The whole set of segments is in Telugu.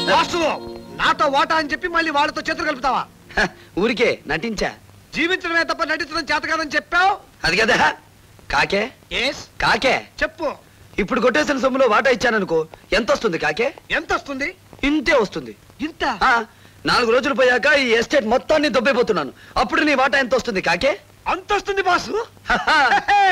వాసు నాతో వాటా అని చెప్పి మళ్ళీ వాళ్ళతో చేతులు కలుపుతావా హ, ఊరికే నటించా జీవించడమే తప్ప నటించడం చేతకాదని చెప్పావు అది కదా కాకే ఎస్ కాకే చెప్పు ఇప్పుడు కొట్టేసిన సొమ్ములో వాటా ఇచ్చాననుకో ఎంత వస్తుంది కాకే ఎంత వస్తుంది ఇంతే వస్తుంది ఇంత ఆ, నాలుగు రోజులు పోయాక ఈ ఎస్టేట్ మొత్తాన్ని దొబ్బైపోతున్నాను అప్పుడు నీ వాటా ఎంత వస్తుంది కాకే అంత వస్తుంది బాసు హహ. హే!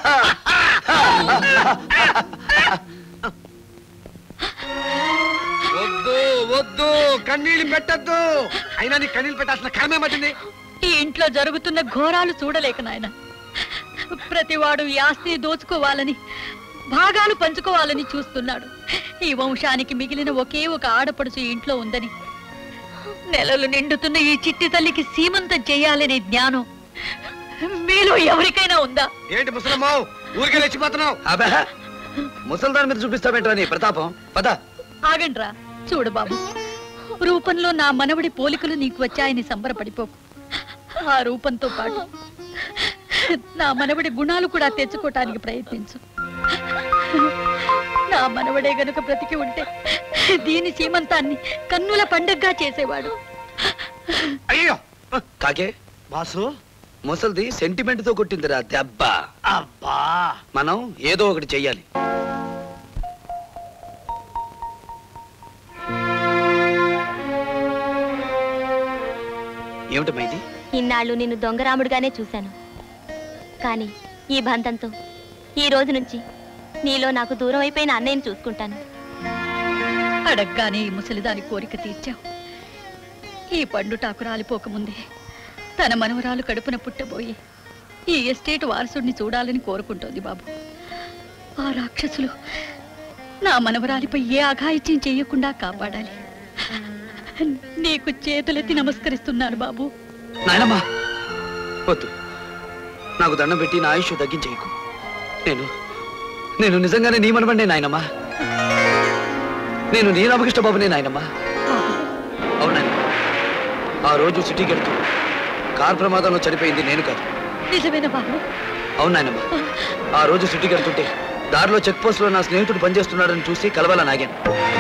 వద్దు వద్దు కన్నీళ్ళు పెట్టద్దు అయినా నీ కన్నీళ్ళు పెట్టాల్సిన కర్మే మట్టింది ఈ ఇంట్లో జరుగుతున్న ఘోరాలు చూడలేక నాయన ప్రతివాడు ఈ ఆస్తిని దోచుకోవాలని భాగాలు పంచుకోవాలని చూస్తున్నాడు ఈ వంశానికి మిగిలిన ఒకే ఒక ఆడపడుచు ఈ ఇంట్లో ఉందని నెలలు నిండుతున్న ఈ చిట్టి తల్లికి సీమంతం చేయాలనే జ్ఞానం మీలో ఎవరికైనా ఉందా ఏంటి ముసలమ్మావు ఊరికే రెచ్చిపోతున్నావు అబ్బా ముసల్దాన్ మీద చూపిస్తావేంట్రా నీ ప్రతాపం పద ఆగండ్రా చూడు బాబు రూపంలో నా మనవడి పోలికలు నీకు వచ్చాయని సంబరపడిపోకు ఆ రూపంతో పాటు నా మనవడి గుణాలు కూడా తెచ్చుకోవటానికి ప్రయత్నించు నా మనవడే గనుక బ్రతికి ఉంటే దీని సీమంతాన్ని కన్నుల పండగగా చేసేవాడు అయ్యో కాకే బాసు ముసల్ది సెంటిమెంట్ తో కొట్టిందిరా దెబ్బ అబ్బా మనం ఏదో ఒకటి చెయ్యాలి ఏమిటమ్మా ఇది ఇన్నాళ్ళు నిన్ను దొంగరాముడుగానే చూశాను కానీ ఈ బంధంతో ఈ రోజు నుంచి నీలో నాకు దూరం అయిపోయిన అన్నయ్యని చూసుకుంటాను అడగ్గానే ఈ ముసలిదాని కోరిక తీర్చావు ఈ పండుటాకు రాలిపోకముందే తన మనవరాలు కడుపున పుట్టబోయి ఈ ఎస్టేట్ వారసుడిని చూడాలని కోరుకుంటోంది బాబు ఆ రాక్షసులు నా మనవరాలిపై ఏ అఘాయిత్యం చేయకుండా కాపాడాలి నీకు చేతులెత్తి నమస్కరిస్తున్నాను బాబు నాయనమ్మా వద్దు నాకు దండం పెట్టి నా ఆయుష్ తగ్గించేయకు నేను నేను నిజంగానే నీ మనవండే నాయనమ్మా నేను నీ రామకృష్ణ బాబునే నాయనమ్మా అవునాయన ఆ రోజు సిటీకి వెళ్తూ కార్ ప్రమాదంలో చనిపోయింది నేను కాదు నిజమేనా బాబు అవునాయనమ్మా ఆ రోజు సిటీకి వెళ్తుంటే దారిలో చెక్ పోస్ట్ లో నా స్నేహితుడు పనిచేస్తున్నాడని చూసి కలవాలని ఆగాను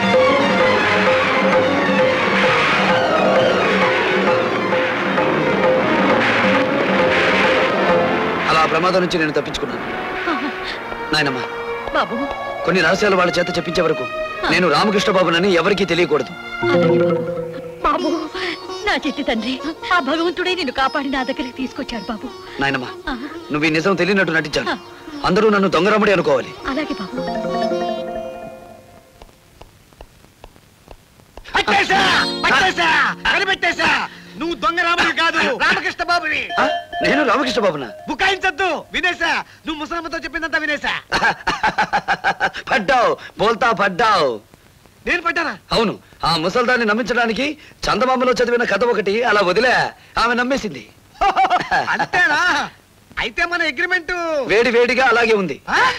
అలా ఆ ప్రమాదం నుంచి నేను తప్పించుకున్నాను నాయనమ్మా బాబు కొన్ని రహస్యాలు వాళ్ళ చేత చెప్పించే వరకు నేను రామకృష్ణ బాబునని ఎవరికీ తెలియకూడదు అలాగే బాబు బాబు నా చిట్టి తండ్రి ఆ భగవంతుడే నిన్ను కాపాడి నా దగ్గరికి తీసుకొచ్చాడు బాబు నాయనమ్మా ఆ, నువ్వు ఈ నిజం తెలియనట్టు నటించాను అందరూ నన్ను దొంగరాముడి అనుకోవాలి అలాగే బాబు పట్టేశా పట్టేశా కనిపెట్టేశా నువ్వు దొంగ రాముడి కాదు రామకృష్ణ బాబువి ఆ? నేను రామకృష్ణ బాబునా బుకాయించద్దు వినేశా నువ్వు ముసలమ్మతో చెప్పిందంతా వినేశా పడ్డావు బోల్తా పడ్డావు నేను పడ్డానా అవును ఆ ముసల్దాన్ని నమ్మించడానికి చందమామలో చదివిన కథ ఒకటి అలా వదిలే ఆమె నమ్మేసింది అంతేనా అయితే మన అగ్రిమెంట్ వేడి వేడిగా అలాగే ఉంది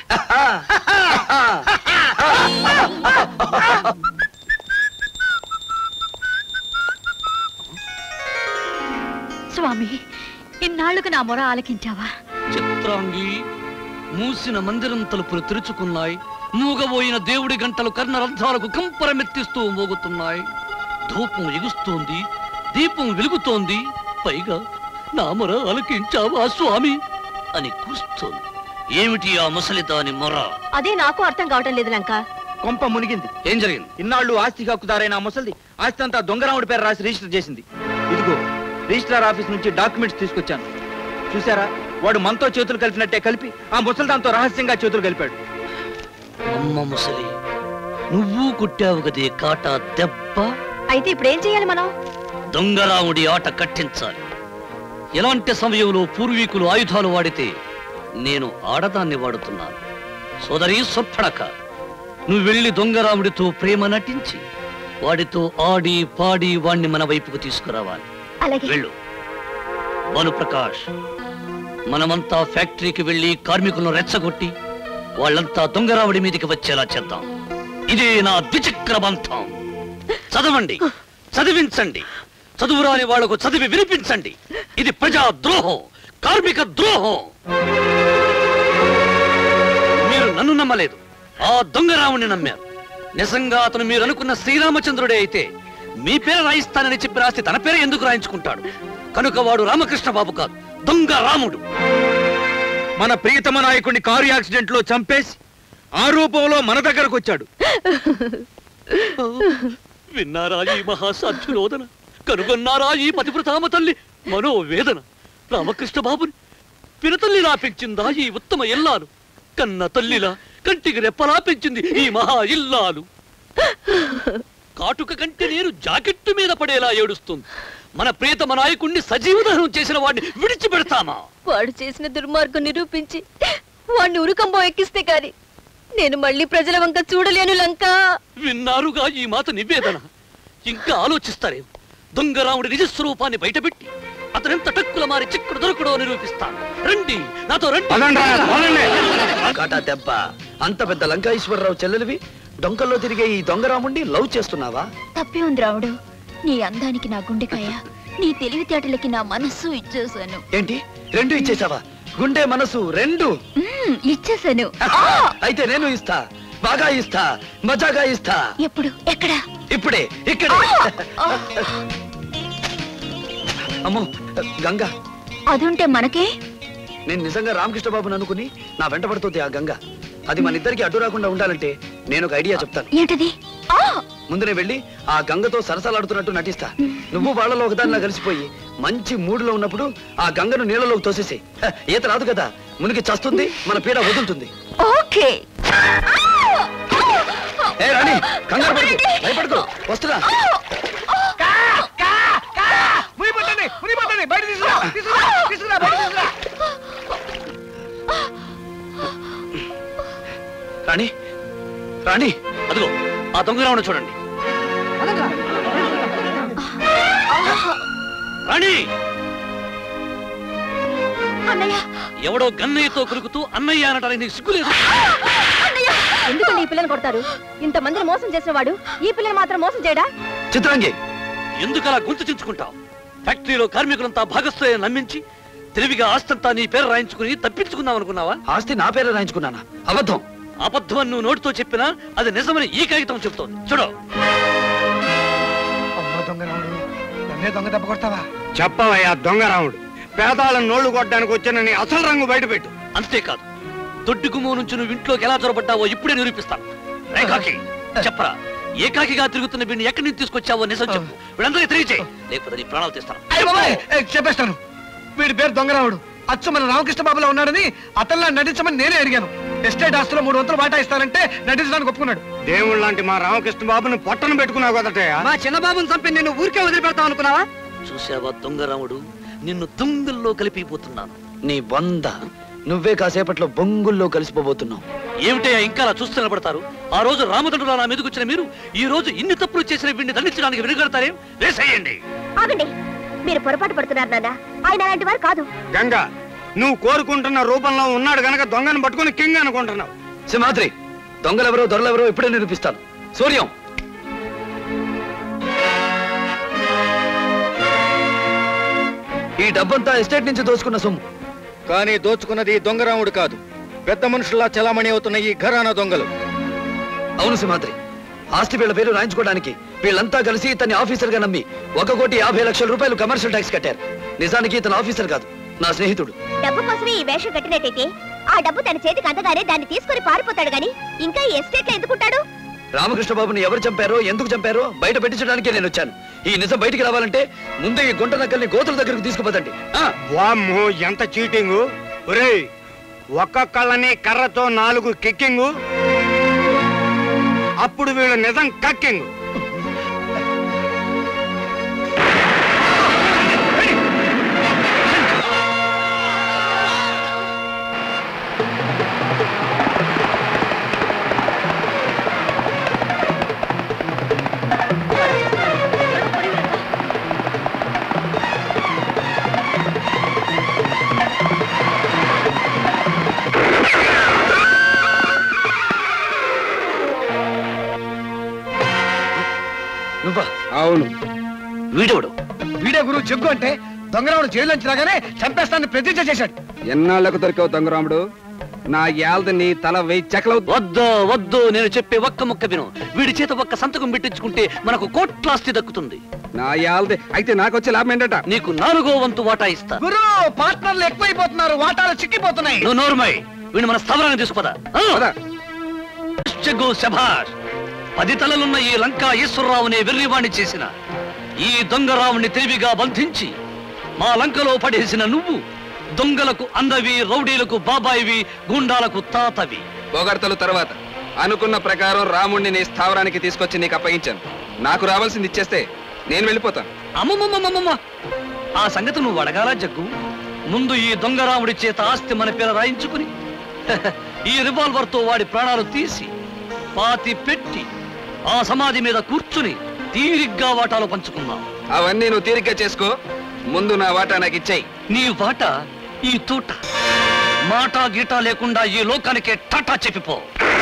స్వామి ఇన్నాళ్లకు నా మొర ఆలకించావా చిత్రాంగి మూసిన మందిరం తలుపులు తెరుచుకున్నాయి మూగబోయిన దేవుడి గంటలు కర్ణరంధ్రాలకు కంపరమెత్తిస్తూ మోగుతున్నాయి ధూపం ఎగుస్తోంది దీపం వెలుగుతోంది పైగా నా మొర ఆలకించావా స్వామి అని కూస్తోంది ఏమిటి ఆ ముసలిదాని మొర అదే నాకు అర్థం కావటం లేదు లంక కొంప మునిగింది ఏం జరిగింది ఇన్నాళ్ళు ఆస్తి హక్కుదారైన ఆ ముసలిది ఆస్తి అంతా దొంగరాముడి పేరు రాసి రిజిస్టర్ చేసింది ఇదిగో రిజిస్ట్రార్ ఆఫీస్ నుంచి డాక్యుమెంట్స్ తీసుకొచ్చాను చూసారా వాడు మనతో చేతులు కలిపినట్టే కలిపి ఆ ముసలిదాంతో రహస్యంగా చేతులు కలిపాడు అమ్మ ముసలి నువ్వు కుట్టావు గదే కాటా దెబ్బ అయితే ఇప్పుడు ఏం చేయాలి మనం దొంగరాముడి ఆట కట్టించాలి ఎలాంటి సమయంలో పూర్వీకులు ఆయుధాలు వాడితే నేను ఆడదాన్ని వాడుతున్నాను సోదరి సొప్పడక నువ్వు వెళ్ళి దొంగరాముడితో ప్రేమ నటించి వాడితో ఆడి పాడి వాణ్ణి మన వైపుకు తీసుకురావాలి అలాగే వెళ్ళు భానుప్రకాష్ మనమంతా ఫ్యాక్టరీకి వెళ్ళి కార్మికులను రెచ్చగొట్టి వాళ్ళంతా దొంగరావుడి మీదికి వచ్చేలా చేద్దాం ఇదే నా ద్విచక్ర బంధం చదవండి చదివించండి చదువురాని వాళ్లకు చదివి వినిపించండి ఇది ప్రజా ద్రోహం కార్మిక ద్రోహం మీరు నన్ను నమ్మలేదు ఆ దొంగరావుని నమ్మారు నిజంగా అతను మీరు అనుకున్న శ్రీరామచంద్రుడే అయితే మీ పేరు రాయిస్తానని చెప్పి రాస్తే తన పేరు ఎందుకు రాయించుకుంటాడు కనుక వాడు రామకృష్ణ బాబు కాదు దొంగ రాముడు మన ప్రియతమ నాయకుడిని కారు యాక్సిడెంట్ లో చంపేసి ఆ రూపంలో మన దగ్గరకు వచ్చాడు విన్నారా ఈ మహాసాధ్యులోదన కనుగొన్నారా ఈ పతివ్రతామ తల్లి మనోవేదన రామకృష్ణ బాబుని పినతల్లిలా పెంచిందా ఈ ఉత్తమ ఇల్లాలు కన్న తల్లిలా కంటికి రెప్పలా పెంచింది ఈ మహా ఇల్లాలు కాటుక కంటే నేను జాకెట్టు మీద పడేలా ఏడుస్తుంది మన ప్రియతమ నాయకుణ్ణి సజీవదహనం చేసిన వాడిని విడిచిపెడతామా వాడు చేసిన దుర్మార్గం నిరూపించి వాడిని ఉరుకంబో ఎక్కిస్తే కాని నేను మళ్ళీ ప్రజల వంక చూడలేను లంక విన్నారుగా ఈ మాట నివేదన ఇంకా ఆలోచిస్తారేం దొంగరాముడి నిజస్వరూపాన్ని బయటపెట్టి అతనెంత టక్కుల మారి చిక్కుడు దొరకడో నిరూపిస్తాను రండి నాతో రండి కాటా దెబ్బ అంత పెద్ద లంకాశ్వరరావు చెల్లెలివి డొంకల్లో తిరిగే ఈ దొంగరాముండి లవ్ చేస్తున్నావా తప్పే ఉంది రావుడు నీ అందానికి నా గుండెకాయ నీ తెలివితేటలకి నా మనస్సు ఇచ్చేసాను ఏంటి రెండు ఇచ్చేసావా గుండె మనసు రెండు మ్మ్, ఇచ్చేసాను అయితే నేను ఇస్తా బాగా ఇస్తా మజాగా ఇస్తా ఎప్పుడు ఎక్కడ ఇప్పుడే ఇక్కడే అమ్మో గంగ అదుంటే మనకే నేను నిజంగా రామకృష్ణ బాబుని అనుకుని నా వెంట పడుతుంది ఆ గంగ అది మన ఇద్దరికి అడ్డు రాకుండా ఉండాలంటే నేను ఒక ఐడియా చెప్తాను ఏంటది ఆ! ముందునే వెళ్ళి ఆ గంగతో సరసాలాడుతున్నట్టు నటిస్తా నువ్వు వాళ్ళలో ఒకదానిలా కలిసిపోయి మంచి మూడులో ఉన్నప్పుడు ఆ గంగను నీళ్ళలోకి తోసేసి హ, ఈత రాదు కదా మునిగి చస్తుంది మన పీడ వదులుతుంది ఓకే ఏ రాణి కంగారు పడుకో భయపడుకో వస్తున్నా మునిపోతుంది మునిపోతుంది బయట తీసుకురా తీసుకురా తీసుకురా బయట తీసుకురా రాణి రాణి అదిగో ఆ దొంగరాముడు చూడండి రాణి అన్నయ్య ఎవడో గన్నయ్యతో కురుకుతూ అన్నయ్య అనడానికి నీకు సిగ్గులేదు ఎందుకండి ఈ పిల్లని కొడతారు ఇంత మందిని మోసం చేసిన వాడు ఈ పిల్లని మాత్రం మోసం చేయడా చిత్రాంగి ఎందుకు అలా గొంతు చించుకుంటావు ఫ్యాక్టరీలో కార్మికులంతా భాగస్థులని నమ్మించి తెలివిగా ఆస్తంతా నీ పేరు రాయించుకుని తప్పించుకుందాం అనుకున్నావా ఆస్తి నా పేరే రాయించుకున్నానా అబద్ధం అబద్ధం అని నువ్వు నోటితో చెప్పినా అది నిజమని ఈ కాగితం చెప్తోంది చూడు అమ్మో దొంగ రాముడు నన్నే దొంగ దెబ్బ కొడతావా చెప్పవయ్యా దొంగరాముడు పేదాలను నోళ్లు కొట్టడానికి వచ్చిన నీ అసలు రంగు బయటపెట్టు అంతేకాదు దొడ్డి గుమ్మం నుంచి నువ్వు ఇంట్లోకి ఎలా చొరబడ్డావో ఇప్పుడే నిరూపిస్తాను రేఖాకి చెప్పరా ఏకాకిగా తిరుగుతున్న వీడిని ఎక్కడి నుంచి తీసుకొచ్చావో నిజం చెప్పు వీళ్ళందరికీ తెలియచే లేకపోతే నీ ప్రాణాలు తీస్తాను అయ్య బాబాయ్ ఏ, చెప్పేస్తాను వీడి పేరు దొంగరాముడు అచ్చు మన రామకృష్ణ బాబులో ఉన్నాడని అతనిలా నటించమని నేనే అడిగాను ఎస్టేట్ ఆస్తులో మూడు వంతులు బాటా ఇస్తానంటే నటించడానికి ఒప్పుకున్నాడు దేవుడు లాంటి మా రామకృష్ణ బాబుని పొట్టను పెట్టుకున్నావు కదటయ్యా మా చిన్న బాబుని చంపి నేను ఊరికే వదిలిపెడతావు అనుకున్నావా చూసావా దొంగరాముడు నిన్ను దొంగల్లో కలిపిపోతున్నాను నీ బొంద నువ్వే కాసేపట్లో బొంగుల్లో కలిసిపోబోతున్నావు ఏమిటయ్యా ఇంకా అలా చూస్తూ నిలబడతారు ఆ రోజు రామదండ్రులు నా మీదకి వచ్చిన మీరు ఈ రోజు ఇన్ని తప్పులు చేసిన వీడిని దండించడానికి వెనుగడతారేం వేసేయండి ఆగండి మీరు పొరపాటు పడుతున్నారు నాన్న ఆయన అలాంటి వారు కాదు గంగ నువ్వు కోరుకుంటున్న రూపంలో ఉన్నాడు గనక దొంగను పట్టుకుని కింగ్ అనుకుంటున్నావు సింహాద్రి దొంగలెవరో దొరలెవరో ఇప్పుడే నిరూపిస్తాను సూర్యం ఈ డబ్బంతా ఎస్టేట్ నుంచి దోచుకున్న సొమ్ము కానీ దోచుకున్నది దొంగరాముడు కాదు పెద్ద మనుషుల్లా చలామణి అవుతున్న ఈ ఘరానా దొంగలు అవును సింహాద్రి ఆస్తి వీళ్ళ పేరు రాయించుకోవడానికి వీళ్ళంతా కలిసి ఇతన్ని ఆఫీసర్ గా నమ్మి ఒక కోటి యాభై లక్షల రూపాయలు కమర్షియల్ ట్యాక్స్ కట్టారు నిజానికి ఇతను ఆఫీసర్ కాదు నా స్నేహితుడు డబ్బు కోసమే ఈ వేషం కట్టినట్టయితే ఆ డబ్బు తన చేతికి అందగానే దాన్ని తీసుకొని పారిపోతాడు గాని ఇంకా ఎస్టేట్ లో ఎందుకుంటాడు రామకృష్ణ బాబుని ఎవరు చంపారో ఎందుకు చంపారో బయట పెట్టించడానికే నేను వచ్చాను ఈ నిజం బయటికి రావాలంటే ముందే ఈ గుంట నక్కల్ని గోతుల దగ్గరకు తీసుకుపోతండి ఆ, వామ్మో ఎంత చీటింగు ఒరేయ్ ఒక్కొక్కళ్ళని కర్రతో నాలుగు కిక్కింగు అప్పుడు వీళ్ళు నిజం కక్కింగు నువ్వా అవును వీడెవడు వీడే గురువు చెగ్గు అంటే దొంగరాముడు జైలు నుంచి రాగానే చంపేస్తానని ప్రతిజ్ఞ చేశాడు ఎన్నాళ్లకు దొరికావు దొంగరాముడు నా యాల్ద నీ తల వెయ్యి చెక్కలవు వద్దు వద్దు నేను చెప్పే ఒక్క ముక్క విను వీడి చేత ఒక్క సంతకం పెట్టించుకుంటే మనకు కోట్లాస్తి దక్కుతుంది నా యాల్దే అయితే నాకు వచ్చే లాభం ఏంటట నీకు నాలుగో వంతు వాటా ఇస్తా గురు పార్ట్నర్లు ఎక్కువైపోతున్నారు వాటాలు చిక్కిపోతున్నాయి నువ్వు నోరుమై వీడు మన స్థావరాన్ని తీసుకుపదా పద. చెగ్గు శభాష్ పది తలలున్న ఈ లంకా ఈశ్వరరావునే వెర్రివాణ్ణి చేసిన ఈ దొంగరావుని తెలివిగా బంధించి మా లంకలో పడేసిన నువ్వు దొంగలకు అందవి రౌడీలకు బాబాయివి గుండాలకు తాతవి పోగడతలు తర్వాత అనుకున్న ప్రకారం రాముణ్ణి నీ స్థావరానికి తీసుకొచ్చి నీకు అప్పగించాను నాకు రావాల్సింది ఇచ్చేస్తే నేను వెళ్ళిపోతాను అమ్మమ్మమ్మమ్మమ్మ ఆ సంగతి నువ్వు అడగాలా జగ్గు ముందు ఈ దొంగరాముడి చేత ఆస్తి మన పేర రాయించుకుని ఈ రివాల్వర్ తో వాడి ప్రాణాలు తీసి పాతి పెట్టి ఆ సమాధి మీద కూర్చుని తీరిగ్గా వాటాలు పంచుకుందాం అవన్నీ నువ్వు తీరిగ్గా చేసుకో ముందు నా వాటా నాకు ఇచ్చేయి నీ వాట ఈ తోట మాట గీట లేకుండా ఈ లోకానికే టాటా చెప్పిపో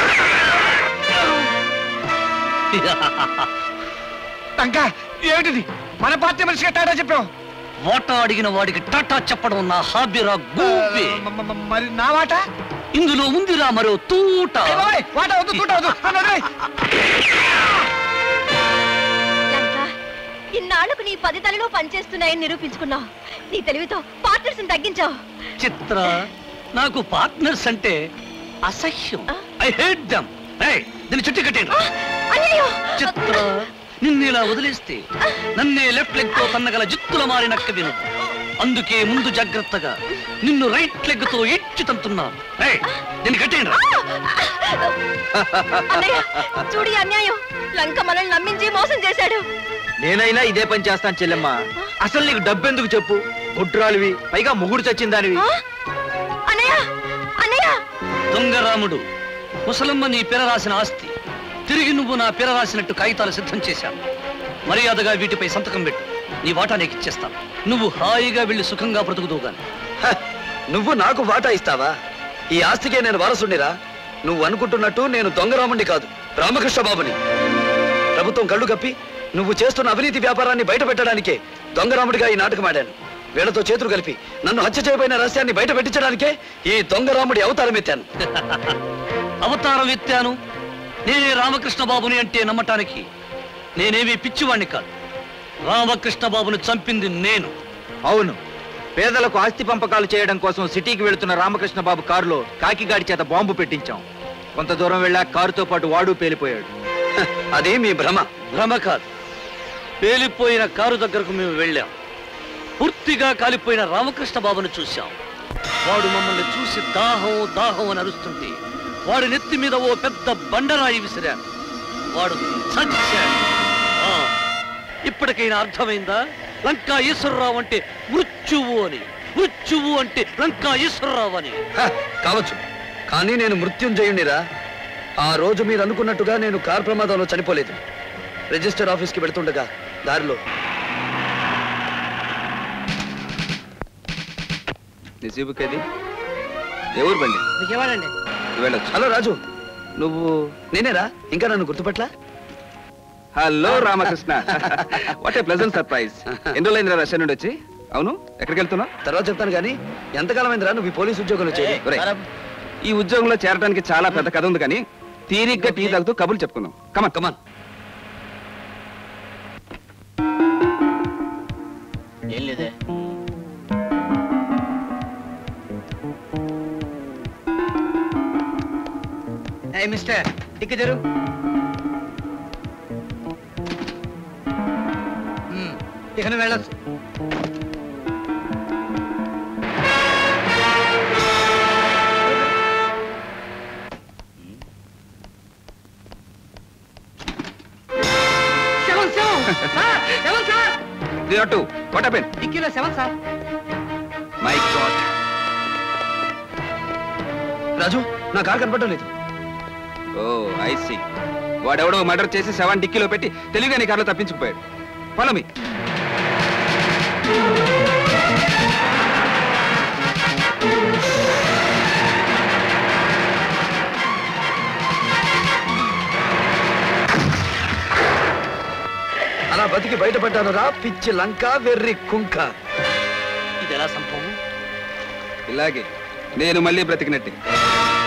టంకా ఏమిటిది మన పార్టీ మనిషిగా టాటా చెప్పావు వాటా అడిగిన వాడికి టాటా చెప్పడం నా హాబీరా గూపే మ- మ- మ- మరి నా వాటా ఇందులో ఉందిరా మరో తూట ఏ బాబాయ్, వాటా వద్దు తూట వద్దు నన్ను వదిలేయ్. లంక ఇన్నాళ్లకు నీ పది తలలో పనిచేస్తున్నాయని నిరూపించుకున్నావు నీ తెలివితో పార్ట్నర్స్ తగ్గించావు చిత్ర నాకు పార్ట్నర్స్ అంటే అసహ్యం ఐ హేట్ దమ్ దీన్ని చుట్టి కట్టేయండి అయ్యో చిత్ర నిన్ను ఇలా వదిలేస్తే నన్నే లెఫ్ట్ లెగ్ తో తన్నగల జిత్తుల మారినక్క విను అందుకే ముందు జాగ్రత్తగా నిన్ను రైట్ లెగ్ తో ఇచ్చి తంతున్నా ఏయ్, దీన్ని కట్టేయండి అన్నయ్య చూడు ఈ అన్యాయం లంక మనల్ని నమ్మించి మోసం చేశాడు నేనైనా ఇదే పని చేస్తాను చెల్లెమ్మ అసలు నీకు డబ్బెందుకు చెప్పు గుడ్రాలివి పైగా ముగుడు చచ్చిందానివి ఆ? అన్నయ్య అన్నయ్య దొంగరాముడు ముసలమ్మ నీ పిర రాసిన ఆస్తి తిరిగి నువ్వు నా పిర రాసినట్టు కాగితాలు సిద్ధం చేశాను మర్యాదగా వీటిపై సంతకం పెట్టు నీ వాటా నీకు ఇచ్చేస్తాను నువ్వు హాయిగా వెళ్ళి సుఖంగా బ్రతుకుదువు గాని హ, నువ్వు నాకు వాటా ఇస్తావా ఈ ఆస్తికే నేను వారసుండిరా నువ్వు అనుకుంటున్నట్టు నేను దొంగరాముణ్ణి కాదు రామకృష్ణ బాబుని ప్రభుత్వం కళ్ళు కప్పి నువ్వు చేస్తున్న అవినీతి వ్యాపారాన్ని బయట పెట్టడానికే దొంగరాముడిగా ఈ నాటకం ఆడాను వీళ్ళతో చేతులు కలిపి నన్ను హత్య చేయబోయిన రహస్యాన్ని బయట పెట్టించడానికే ఈ దొంగరాముడి అవతారం ఎత్తాను అవతారం ఎత్తాను నేనే రామకృష్ణ బాబుని అంటే నమ్మటానికి నేనేమీ పిచ్చివాణ్ణి కాదు రామకృష్ణ బాబుని చంపింది నేను అవును పేదలకు ఆస్తి పంపకాలు చేయడం కోసం సిటీకి వెళుతున్న రామకృష్ణ బాబు కారులో కాకిగాడి చేత బాంబు పెట్టించాం కొంత దూరం వెళ్ళా కారుతో పాటు వాడు పేలిపోయాడు హ, అది మీ భ్రమ భ్రమ కాదు పేలిపోయిన కారు దగ్గరకు మేము వెళ్ళాం పూర్తిగా కాలిపోయిన రామకృష్ణ బాబుని చూశాం వాడు మమ్మల్ని చూసి దాహం దాహం అని అరుస్తుంటే వాడి నెత్తి మీద ఓ పెద్ద బండరాయి విసిరాను వాడు చచ్చాడు ఆ, ఇప్పటికైనా అర్థమైందా లంకా ఈశ్వరరావు అంటే మృత్యువు అని మృత్యువు అంటే లంకా ఈశ్వరరావు అని హ, కావచ్చు కానీ నేను మృత్యుంజయునిరా ఆ రోజు మీరు అనుకున్నట్టుగా నేను కార్ ప్రమాదంలో చనిపోలేదు రిజిస్టర్ ఆఫీస్కి వెళ్తుండగా దారిలో నిజీబుకేది ఎవరు బండి విజయవాడండి వెళ్ళొచ్చు హలో రాజు నువ్వు నేనేరా ఇంకా నన్ను గుర్తుపట్లా hello Ramakrishna what a pleasant surprise ఎన్ని రోజులైందిరా రష్యా నుండి వచ్చి అవును ఎక్కడికి వెళ్తున్నావు తర్వాత చెప్తాను కానీ ఎంతకాలమైందిరా నువ్వు ఈ పోలీస్ ఉద్యోగంలో చేరి ఒరేయ్, ఈ ఉద్యోగంలో చేరడానికి చాలా పెద్ద కథ ఉంది కానీ తీరిగ్గా టీ తాగుతూ కబుర్లు చెప్పుకుందాం కమన్ కమాన్ ఏం లేదే మిస్టర్ టిక్కి తెరు మ్మ్, ఇక నువ్వు వెళ్ళొచ్చు seven seven sir seven sir three not two what happen డిక్కీలో seven sir my god Raju నా కారు కనపడడం లేదు ఓ ఐ సీ వాడెవడో మర్డర్ చేసి సెవెన్ డిక్కీలో పెట్టి తెలివిగా నీ కార్లో తప్పించుకుపోయాడు ఫాలో మీ అలా బతికి బయటపడ్డాను రా పిచ్చి లంక వెర్రి కుంక ఇది ఎలా సంభవం ఇలాగే నేను మళ్ళీ బ్రతికినట్టే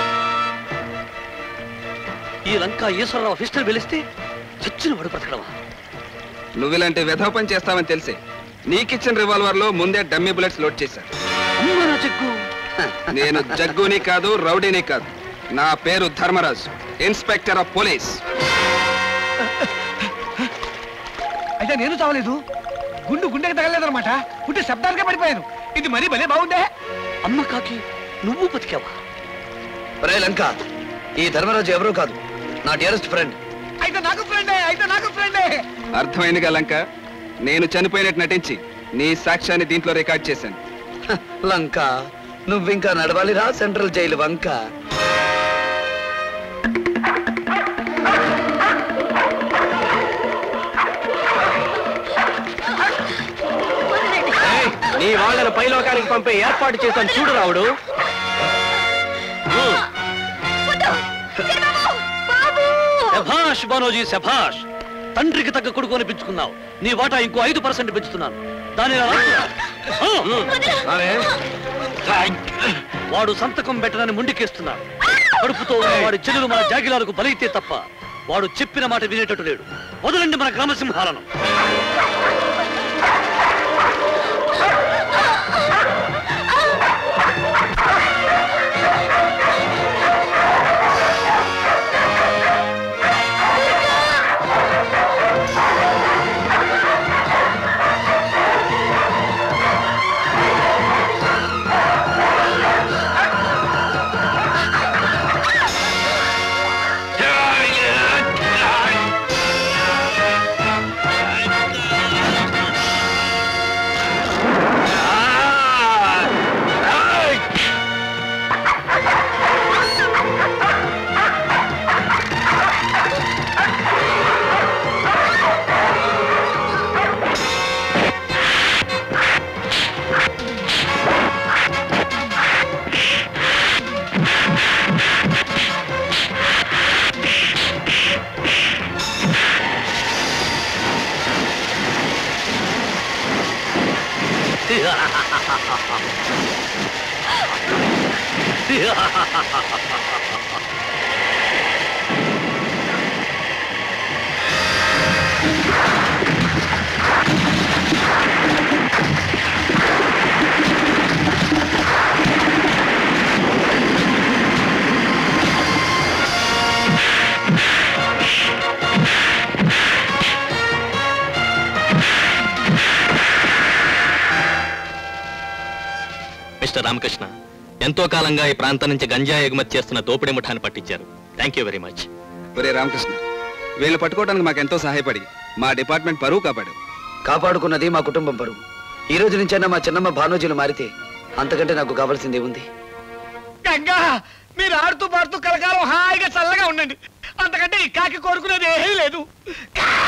ఈ లంక ఈశ్వరరావు ఫిస్టర్ వెలిస్తే చచ్చిన వాడు బ్రతకడమా నువ్వు ఇలాంటి వెధవ పని చేస్తావని తెలిసే నీకిచ్చిన రివాల్వర్ లో ముందే డమ్మీ బుల్లెట్స్ లోడ్ చేశాను అమ్మ నా చెక్కు నేను జగ్గుని కాదు రౌడీని కాదు నా పేరు ధర్మరాజు ఇన్స్పెక్టర్ ఆఫ్ పోలీస్ అయితే నేను చావలేదు గుండు గుండెకి తగలేదన్నమాట గుండె శబ్దానికే పడిపోయాను ఇది మరీ భలే బాగుందే అమ్మ కాకి నువ్వు బతికావా రే లంక ఈ ధర్మరాజు ఎవరూ కాదు నా డియరెస్ట్ ఫ్రెండ్ అయితే నాకు ఫ్రెండే అయితే నాకు ఫ్రెండే అర్థమైంది లంక నేను చనిపోయినట్టు నటించి నీ సాక్ష్యాన్ని దీంట్లో రికార్డ్ చేశాను లంక నువ్వింకా నడవాలిరా సెంట్రల్ జైలు వంక నీ వాళ్ళని పైలోకానికి పంపే ఏర్పాటు చేశాను చూడు రావుడు శభాష్ బానోజీ శభాష్ తండ్రికి తగ్గ కొడుకు అనిపించుకున్నావు నీ వాటా ఇంకో ఐదు పర్సెంట్ పెంచుతున్నాను దాని వాడు సంతకం పెట్టనని ముండికేస్తున్నాడు కడుపుతో ఉన్న వాడి చెల్లెలు మన జాగిలాలకు బలైతే తప్ప వాడు చెప్పిన మాట వినేటట్టు లేడు వదలండి మన గ్రామసింహాలను మిస్టర్ రామకృష్ణ ఎంతో కాలంగా ఈ ప్రాంతం నుంచి గంజా ఎగుమతి చేస్తున్న దోపిడీ ముఠాన్ని పట్టించారు థ్యాంక్ యూ వెరీ మచ్ ఒరే రామకృష్ణ వీళ్ళు పట్టుకోవడానికి మాకెంతో సహాయపడి మా డిపార్ట్మెంట్ పరువు కాపాడు కాపాడుకున్నది మా కుటుంబం పరువు ఈ రోజు నుంచైనా మా చిన్నమ్మ భానోజీలు మారితే అంతకంటే నాకు కావాల్సింది ఉంది గంగా మీరు ఆడుతూ పాడుతూ కలకాలం హాయిగా చల్లగా ఉండండి అంతకంటే ఈ కాకి కోరుకునేది ఏమీ లేదు